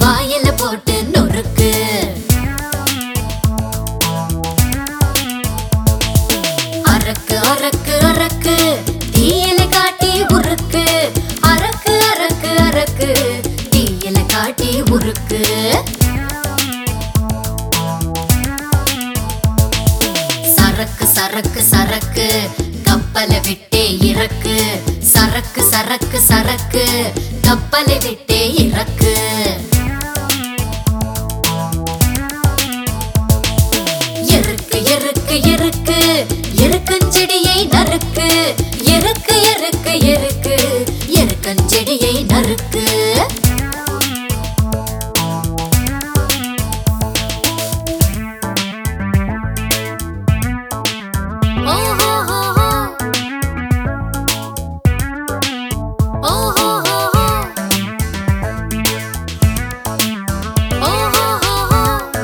வாயில போட்டு நொறுக்கு அரக்கு அரக்கு அரக்கு தீயில காட்டி உருக்கு அரக்கு அரக்கு அரக்கு தீயில காட்டி உருக்கு சரக்கு சரக்கு சரக்கு கப்பலை விட்டே இறக்கு சரக்கு சரக்கு சரக்கு கப்பலை விட்டே இறக்கு எருக்கு எருக்கு எருக்கு எருக்கஞ்செடியை நறுக்கு எருக்கு எருக்கு எருக்கு எருக்கஞ்செடியை நறுக்கு ஓஹோஹோஹோ. ஓஹோஹோஹோ. ஓஹோஹோஹோ.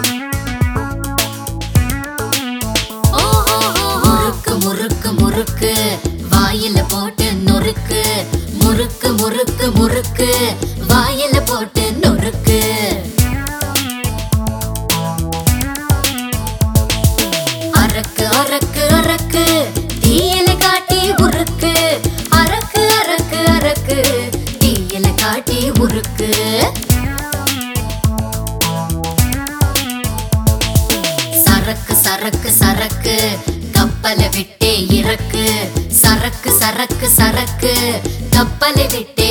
முறுக்கு முறுக்கு முறுக்கு வாயில போட்டு நொறுக்கு முறுக்கு முறுக்கு முறுக்கு வாயில போட்டு நொறுக்கு அரக்கு அரக்கு அரக்கு தீயில காட்டி உருக்கு அரக்கு அரக்கு அரக்கு தீயில காட்டி உருக்கு சரக்கு சரக்கு சரக்கு கப்பலை விட்டே இறக்கு சரக்கு சரக்கு சரக்கு கப்பலை விட்டே